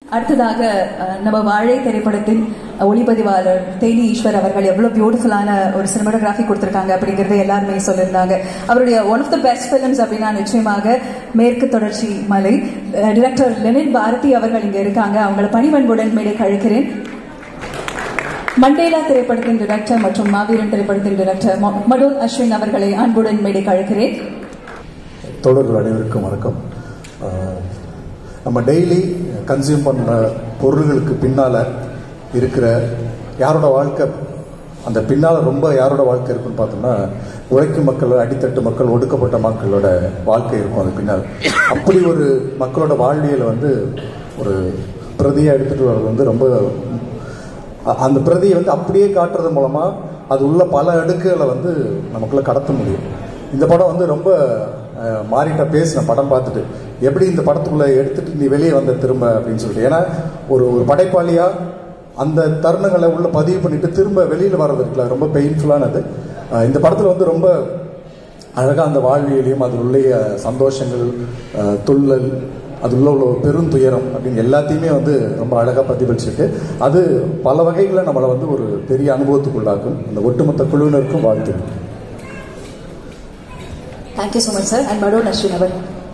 அடுத்ததாக அஹ், நம்ம வாழை திரைப்படத்தின் ஒளிப்பதிவாளர் தேனி ஈஸ்வர் அவர்கள் எவ்வளவு பியூட்டிஃபுல்லான ஒரு சினிமாட்டோகிராஃபி கொடுத்திருக்காங்க அப்படிங்கறத எல்லாருமே சொல்லியிருந்தாங்க அவருடைய one of the best films அப்படின்னா நிச்சயமாக மேற்கு தொடர்ச்சி மலை டிரெக்டர் லெனின் பாரதி அவர்கள் இங்க இருக்காங்க அவங்களை பணிவன்புடன் மேடை கழிக்கிறேன் மண்டேலா திரைப்படத்தின் டிரெக்டர் மற்றும் மாவீரன் திரைப்படத்தின் டிரெக்டர் ம- மடோன் அஸ்வின் அவர்களை அன்புடன் மேடை கழிக்கிறேன் தோழர்கள் அனைவருக்கும் வணக்கம் அஹ், நம்ம டெய்லி கன்சியூம் பண்ணுற பொருள்களுக்கு பின்னால் இருக்கிற யாரோட வாழ்க்கை அந்த பின்னால் ரொம்ப யாரோட வாழ்க்கை இருக்குன்னு பார்த்தோம்னா உழைக்கும் மக்கள் அடித்தட்டு மக்கள் ஒடுக்கப்பட்ட மக்களோட வாழ்க்கை இருக்கும் அது பின்னால் அப்படி ஒரு மக்களோட வாழ்வியலை வந்து ஒரு பிரதியாக எடுத்துகிட்டு வர்றது வந்து ரொம்ப அ- அந்த பிரதியை வந்து அப்படியே காட்டுறது மூலமா அது உள்ள பல அடுக்குகளை வந்து நமக்குள்ள கடத்த முடியும் இந்த படம் வந்து ரொம்ப அஹ், மாறிட்ட பேசின படம் பார்த்துட்டு எப்படி இந்த படத்துக்குள்ள எடுத்துட்டு நீ வெளியே வந்த திரும்ப அப்படின்னு சொல்லிட்டு ஏன்னா ஒரு ஒரு படைப்பாளியா அந்த தருணங்களை உள்ள பதிவு பண்ணிட்டு திரும்ப வெளியில வர்றது இருக்குல்ல ரொம்ப பெயின்ஃபுல்லானது அஹ், இந்த படத்துல வந்து ரொம்ப அழகா அந்த வாழ்வியலையும் அதில் உள்ள சந்தோஷங்கள் அஹ், துள்ளல் அது உள்ள உள்ள ஒரு பெருந்துயரம் அப்படின்னு எல்லாத்தையுமே வந்து ரொம்ப அழகாக பிரதிபலிச்சிருக்கு அது பல வகைகளில் நம்மளை வந்து ஒரு பெரிய அனுபவத்துக்குள்ளாக்கும் அந்த ஒட்டுமொத்த குழுவினருக்கும் வாழ்த்துக்கள் thank you so much sir and Madonne Ashwin அவர்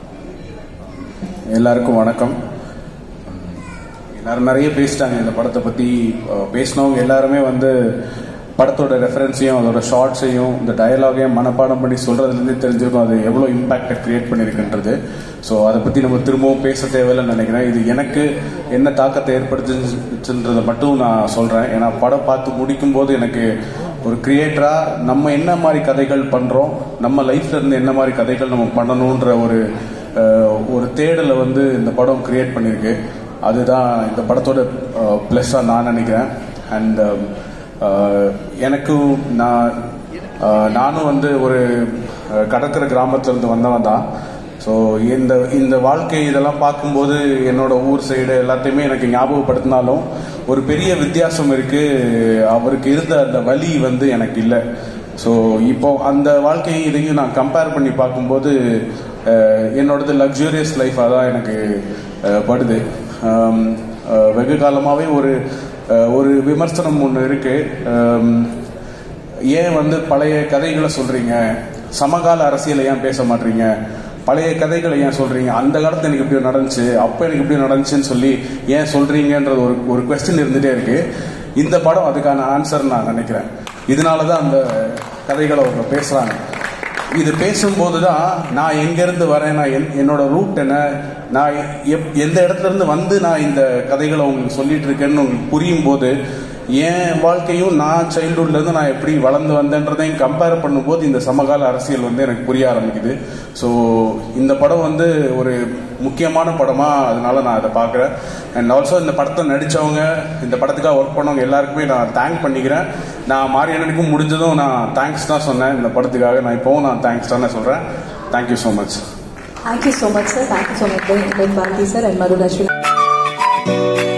எல்லாருக்கும் வணக்கம் எல்லாரும் நிறைய பேசிட்டாங்க இந்த படத்தை பற்றி பேசினவங்க எல்லாருமே வந்து படத்தோட ரெஃபரன்ஸையும் அதோட ஷார்ட்ஸையும் இந்த டயலாகையும் மனப்பாடம் பண்ணி சொல்கிறதுலேருந்தே தெரிஞ்சிருக்கும் அது எவ்வளோ இம்பாக்டை க்ரியேட் பண்ணியிருக்குன்றது ஸோ அதை பற்றி நம்ம திரும்பவும் பேச தேவையில்லைன்னு நினைக்கிறேன் இது எனக்கு என்ன தாக்கத்தை ஏற்படுத்துச்சுன்றதை மட்டும் நான் சொல்கிறேன் ஏன்னா படம் பார்த்து முடிக்கும் போது எனக்கு ஒரு கிரியேட்டராக நம்ம என்ன மாதிரி கதைகள் பண்ணுறோம் நம்ம லைஃப்ல இருந்து என்ன மாதிரி கதைகள் நம்ம பண்ணணுன்ற ஒரு அஹ், ஒரு தேடலை வந்து இந்த படம் கிரியேட் பண்ணியிருக்கு அதுதான் இந்த படத்தோட ப்ளஸ்ஸாக நான் நினைக்கிறேன் அண்ட் எனக்கும் நான் அஹ், நானும் வந்து ஒரு அஹ், கடற்கரை கிராமத்துலேருந்து வந்தவன் தான் ஸோ இந்த இந்த வாழ்க்கை இதெல்லாம் பார்க்கும்போது என்னோட ஊர் சைடு எல்லாத்தையுமே எனக்கு ஞாபகப்படுத்தினாலும் ஒரு பெரிய வித்தியாசம் இருக்கு அவருக்கு இருந்த அந்த வலி வந்து எனக்கு இல்லை ஸோ இப்போ அந்த வாழ்க்கையும் இதையும் நான் கம்பேர் பண்ணி பார்க்கும்போது அஹ், என்னோடது லக்ஸூரியஸ் லைஃபாக தான் எனக்கு அஹ், படுது ஆம், அஹ், வெகு காலமாகவே ஒரு அஹ், ஒரு விமர்சனம் ஒன்று இருக்கு ஆம், ஏன் வந்து பழைய கதைகளை சொல்றீங்க சமகால அரசியலை ஏன் பேச மாட்டீங்க பழைய கதைகளை ஏன் சொல்றீங்க அந்த காலத்துல எனக்கு இப்படி நடந்துச்சு அப்ப எனக்கு இப்படி நடந்துச்சுன்னு சொல்லி ஏன் சொல்றீங்கன்றது ஒரு ஒரு கொஸ்டின் இருந்துட்டே இருக்கு இந்த படம் அதுக்கான ஆன்சர் நான் நினைக்கிறேன் இதனால தான் அந்த கதைகளை அவங்க பேசுறாங்க இது பேசும்போது தான் நான் எங்கேருந்து வரேன் நான் என்- என்னோட ரூட் என்ன நான் எப் எந்த இடத்துல இருந்து வந்து நான் இந்த கதைகளை உங்களுக்கு சொல்லிட்டு இருக்கேன்னு உங்களுக்கு புரியும் போது என் வாழ்க்கையும் நான் சைல்ட்ஹுட்ல இருந்து நான் எப்படி வளர்ந்து வந்தேன்றதையும் கம்பேர் பண்ணும்போது இந்த சமகால அரசியல் வந்து எனக்கு புரிய ஆரம்பிக்குது ஸோ இந்த படம் வந்து ஒரு முக்கியமான படமா அதனால நான் அதை பார்க்குறேன் அண்ட் ஆல்சோ இந்த படத்தை நடிச்சவங்க இந்த படத்துக்காக ஒர்க் பண்ணவங்க எல்லாருக்குமே நான் தேங்க் பண்ணிக்கிறேன் நான் மாரியண்ணனுக்கும் முடிஞ்சதும் நான் தேங்க்ஸ் தான் சொன்னேன் இந்த படத்துக்காக நான் இப்போவும் நான் தேங்க்ஸ் தானே சொல்கிறேன் thank you so much thank you so much sir thank you so much Lenin Bharathi sir and Madonne Ashwin